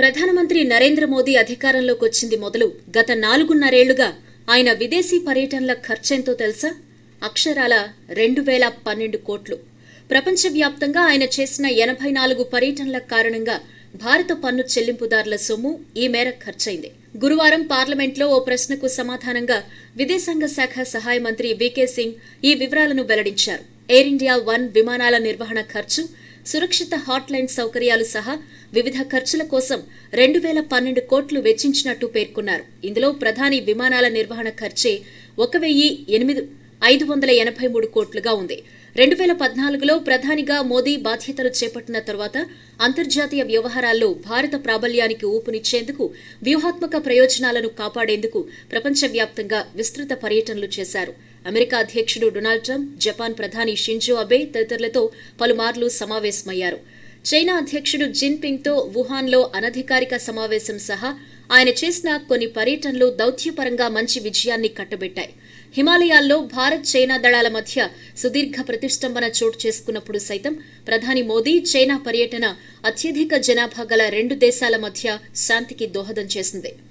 ప్రధానమంత్రి నరేంద్ర మోదీ అధికారంలోకి వచ్చింది మొదలు గత నాలుగున్నరేళ్లుగా ఆయన విదేశీ పర్యటనల ఖర్చెంతో తెలుసా అక్షరాల రెండు వేల పన్నెండు కోట్లు ప్రపంచవ్యాప్తంగా ఆయన చేసిన ఎనభై నాలుగు పర్యటనల కారణంగా భారత పన్ను చెల్లింపుదారుల సొమ్ము ఈ మేర ఖర్చయింది గురువారం పార్లమెంట్లో ఓ ప్రశ్నకు సమాధానంగా విదేశాంగ శాఖ సహాయ మంత్రి వికే సింగ్ ఈ వివరాలను వెల్లడించారు ఎయిర్ ఇండియా వన్ విమానాల నిర్వహణ ఖర్చు సురక్షిత హాట్లైన్ సౌకర్యాలు సహా వివిధ ఖర్చుల కోసం రెండు వేల పన్నెండు కోట్లు వెచ్చించినట్టు పేర్కొన్నారు ఇందులో ప్రధాని విమానాల నిర్వహణ ఖర్చే ఒక వెయ్యి ఎనిమిది ఐదు వందల ఎనభై మూడు కోట్లుగా ఉంది రెండు వేల పద్నాలుగులో ప్రధానిగా మోదీ బాధ్యతలు చేపట్టిన తరువాత అంతర్జాతీయ వ్యవహారాల్లో భారత ప్రాబల్యానికి ఊపునిచ్చేందుకు వ్యూహాత్మక ప్రయోజనాలను కాపాడేందుకు ప్రపంచవ్యాప్తంగా విస్తృత పర్యటనలు చేశారు అమెరికా అధ్యక్షుడు డొనాల్డ్ ట్రంప్ జపాన్ ప్రధాని షింజో అబే తదితరులతో పలుమార్లు సమావేశమయ్యారు చైనా అధ్యక్షుడు జిన్పింగ్ తో వుహాన్లో అనధికారిక సమావేశం సహా ఆయన చేసిన కొన్ని పర్యటనలు దౌత్యపరంగా మంచి విజయాన్ని కట్టబెట్టాయి హిమాలయాల్లో భారత్ చైనా దళాల మధ్య సుదీర్ఘ ప్రతిష్టంభన చోటు చేసుకున్నప్పుడు సైతం ప్రధాని మోదీ చైనా పర్యటన అత్యధిక జనాభా గల రెండు దేశాల మధ్య శాంతికి దోహదం చేసింది